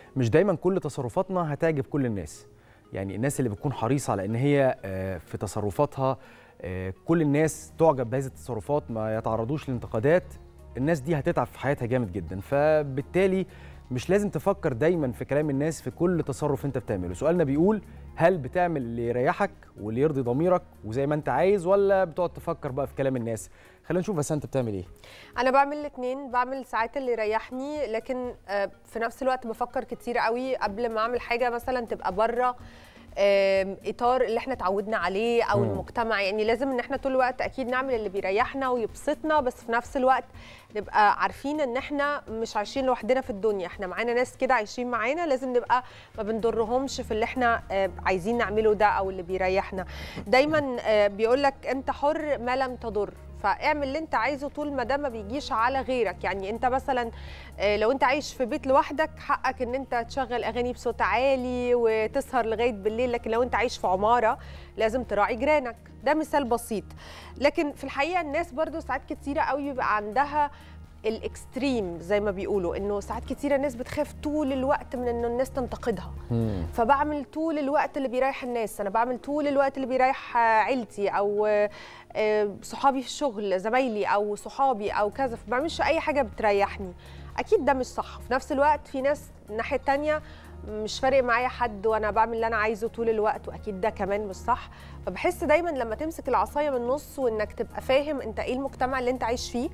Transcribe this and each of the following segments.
مش دايما كل تصرفاتنا هتعجب كل الناس يعني الناس اللي بتكون حريصه على ان هي آه، في تصرفاتها آه، كل الناس تعجب بهذه التصرفات ما يتعرضوش لانتقادات الناس دي هتتعب في حياتها جامد جدا فبالتالي مش لازم تفكر دايما في كلام الناس في كل تصرف انت بتعمله سؤالنا بيقول هل بتعمل اللي يريحك واللي يرضي ضميرك وزي ما انت عايز ولا بتقعد تفكر بقى في كلام الناس خلينا نشوف بس انت بتعمل ايه انا بعمل الاثنين بعمل ساعات اللي يريحني لكن آه، في نفس الوقت بفكر كتير قوي قبل ما اعمل حاجه مثلا تبقى بره آم، اطار اللي احنا اتعودنا عليه او مم. المجتمع يعني لازم ان احنا طول الوقت اكيد نعمل اللي بيريحنا ويبسطنا بس في نفس الوقت نبقى عارفين ان احنا مش عايشين لوحدنا في الدنيا احنا معانا ناس كده عايشين معانا لازم نبقى ما بنضرهمش في اللي احنا آه، عايزين نعمله ده او اللي بيريحنا دايما بيقول لك انت حر ما لم تضر فاعمل اللي انت عايزه طول ما ده ما بيجيش على غيرك يعني انت مثلا آه، لو انت عايش في بيت لوحدك حقك ان انت تشغل اغاني بصوت عالي وتسهر لغايه بالليل لكن لو انت عايش في عماره لازم تراعي جيرانك ده مثال بسيط لكن في الحقيقه الناس برضو ساعات كتيره قوي بيبقى عندها الاكستريم زي ما بيقولوا انه ساعات كتيره الناس بتخاف طول الوقت من انه الناس تنتقدها فبعمل طول الوقت اللي بيريح الناس انا بعمل طول الوقت اللي بيريح آه، عيلتي او آه، آه، صحابي في الشغل زمايلي او صحابي او كذا فما بعملش اي حاجه بتريحني اكيد ده مش صح في نفس الوقت في ناس الناحيه التانية مش فارق معايا حد وانا بعمل اللي انا عايزه طول الوقت واكيد ده كمان مش صح فبحس دايما لما تمسك العصايه من النص وانك تبقى فاهم انت ايه المجتمع اللي انت عايش فيه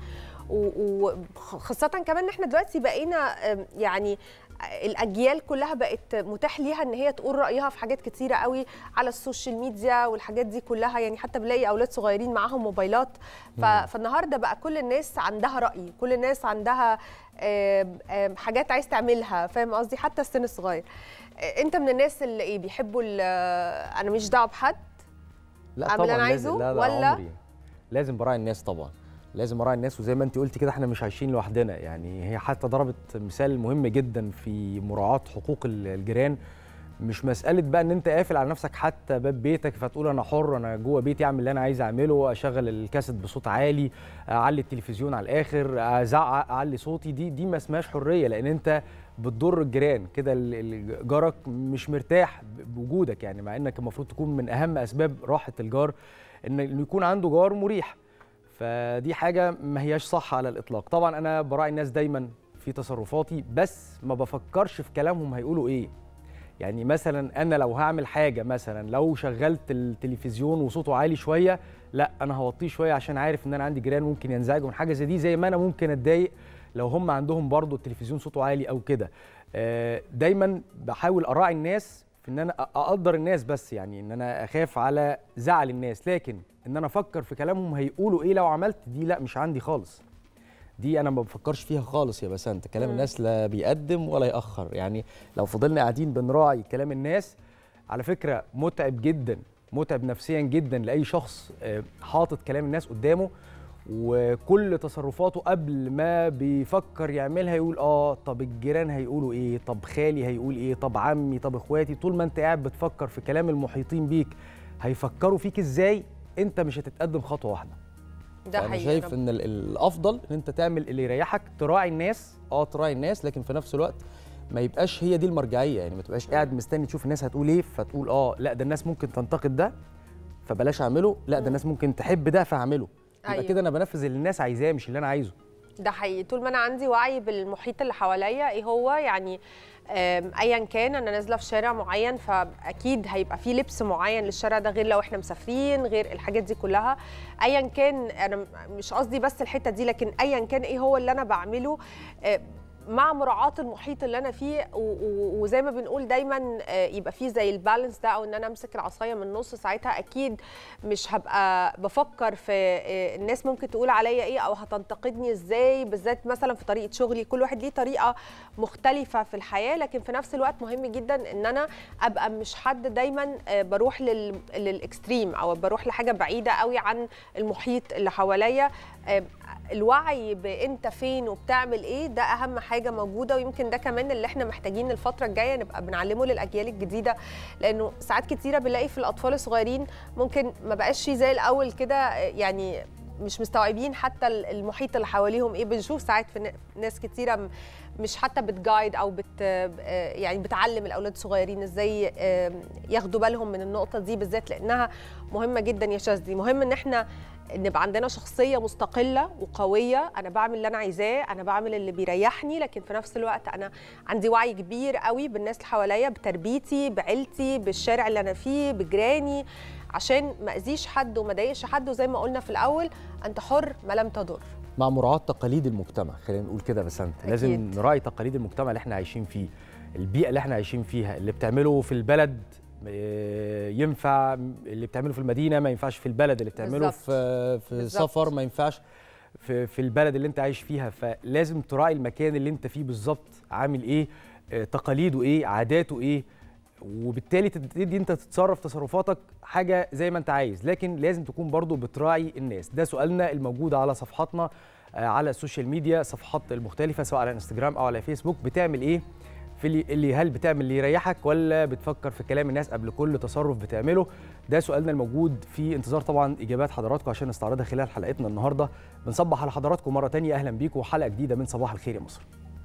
وخاصة كمان ان احنا دلوقتي بقينا آم، يعني الاجيال كلها بقت متاح ليها ان هي تقول رايها في حاجات كتيره قوي على السوشيال ميديا والحاجات دي كلها يعني حتى بلاقي اولاد صغيرين معاهم موبايلات ف- فالنهارده بقى كل الناس عندها راي كل الناس عندها آم، آم، حاجات عايز تعملها فاهم قصدي حتى السن الصغير آه، انت من الناس اللي ايه بيحبوا ال- انا مش دعوه بحد لا أعمل اللي أنا لازم- عايزه لا لا ولا؟ عمري. لازم براعي الناس طبعا لازم اراعي الناس وزي ما انت قلتي كده احنا مش عايشين لوحدنا يعني هي حتى ضربت مثال مهم جدا في مراعاه حقوق ال- الجيران مش مساله بقى ان انت قافل على نفسك حتى باب بيتك فتقول انا حر انا جوه بيتي اعمل اللي انا عايز اعمله اشغل الكاسيت بصوت عالي اعلي التلفزيون على الاخر ازعق اعلي صوتي دي دي ما اسمهاش حريه لان انت بتضر الجيران كده ال- ال- جارك مش مرتاح ب- بوجودك يعني مع انك المفروض تكون من اهم اسباب راحه الجار ان إنه يكون عنده جار مريح فدي حاجه ما هياش صح على الاطلاق طبعا انا براعي الناس دايما في تصرفاتي بس ما بفكرش في كلامهم هيقولوا ايه يعني مثلا انا لو هعمل حاجه مثلا لو شغلت التلفزيون وصوته عالي شويه لا انا هوطيه شويه عشان عارف ان انا عندي جيران ممكن ينزعجوا من حاجه زي دي زي ما انا ممكن اتضايق لو هم عندهم برضو التلفزيون صوته عالي او كده آه، دايما بحاول اراعي الناس في ان انا أ- اقدر الناس بس يعني ان انا اخاف على زعل الناس لكن ان انا افكر في كلامهم هيقولوا ايه لو عملت دي لا مش عندي خالص دي انا ما بفكرش فيها خالص يا بسنت كلام مم. الناس لا بيقدم ولا ياخر يعني لو فضلنا قاعدين بنراعي كلام الناس على فكره متعب جدا متعب نفسيا جدا لاي شخص آه، حاطط كلام الناس قدامه وكل تصرفاته قبل ما بيفكر يعملها يقول اه طب الجيران هيقولوا ايه طب خالي هيقول ايه طب عمي طب اخواتي طول ما انت قاعد بتفكر في كلام المحيطين بيك هيفكروا فيك ازاي انت مش هتتقدم خطوه واحده ده انا حقيقي شايف رب. ان ال- الافضل ان انت تعمل اللي يريحك تراعي الناس اه تراعي الناس لكن في نفس الوقت ما يبقاش هي دي المرجعيه يعني ما تبقاش قاعد مستني تشوف الناس هتقول ايه فتقول اه لا ده الناس ممكن تنتقد ده فبلاش اعمله لا ده الناس ممكن تحب ده فاعمله يبقى أيوة. كده انا بنفذ اللي الناس عايزاه مش اللي انا عايزه ده حقيقي طول ما انا عندي وعي بالمحيط اللي حواليا ايه هو يعني آم، ايا كان انا نازله في شارع معين فاكيد هيبقى في لبس معين للشارع ده غير لو احنا مسافرين غير الحاجات دي كلها ايا كان انا م- مش قصدي بس الحته دي لكن ايا كان ايه هو اللي انا بعمله آه، مع مراعاة المحيط اللي انا فيه و- و- وزي ما بنقول دايما آه، يبقى فيه زي البالانس ده او ان انا امسك العصايه من النص ساعتها اكيد مش هبقى بفكر في آه، الناس ممكن تقول عليا ايه او هتنتقدني ازاي بالذات مثلا في طريقه شغلي كل واحد ليه طريقه مختلفه في الحياه لكن في نفس الوقت مهم جدا ان انا ابقى مش حد دايما آه، بروح لل- للاكستريم او بروح لحاجه بعيده قوي عن المحيط اللي حواليا آه، الوعي بانت فين وبتعمل ايه ده اهم حاجه موجوده ويمكن ده كمان اللي احنا محتاجين الفتره الجايه نبقى بنعلمه للاجيال الجديده لانه ساعات كتيره بنلاقي في الاطفال الصغيرين ممكن ما بقاش في زي الاول كده آه، يعني مش مستوعبين حتى المحيط اللي حواليهم ايه بنشوف ساعات في ن- ناس كتيره م- مش حتى بتجايد او بت آه، يعني بتعلم الاولاد الصغيرين ازاي آه، ياخدوا بالهم من النقطه دي بالذات لانها مهمه جدا يا شاذلي مهم ان احنا نبقى عندنا شخصيه مستقله وقويه انا بعمل اللي انا عايزاه انا بعمل اللي بيريحني لكن في نفس الوقت انا عندي وعي كبير قوي بالناس اللي حواليا بتربيتي بعيلتي بالشارع اللي انا فيه بجيراني عشان ما اذيش حد وما اضايقش حد وزي ما قلنا في الاول انت حر ما لم تضر مع مراعاه تقاليد المجتمع خلينا نقول كده بس انت أكيد. لازم نراعي تقاليد المجتمع اللي احنا عايشين فيه البيئه اللي احنا عايشين فيها اللي بتعمله في البلد آه، ينفع اللي بتعمله في المدينه ما ينفعش في البلد اللي بتعمله بالظبط. في في بالظبط. سفر ما ينفعش في في البلد اللي انت عايش فيها فلازم تراعي المكان اللي انت فيه بالظبط عامل ايه آه، تقاليده ايه عاداته ايه وبالتالي تبتدي انت تتصرف تصرفاتك حاجه زي ما انت عايز لكن لازم تكون برضو بتراعي الناس ده سؤالنا الموجود على صفحاتنا آه، على السوشيال ميديا صفحات المختلفه سواء على انستجرام او على فيسبوك بتعمل ايه في اللي, اللي هل بتعمل اللي يريحك ولا بتفكر في كلام الناس قبل كل تصرف بتعمله ده سؤالنا الموجود في انتظار طبعا اجابات حضراتكم عشان نستعرضها خلال حلقتنا النهارده بنصبح على حضراتكم مره تانية اهلا بيكم وحلقه جديده من صباح الخير يا مصر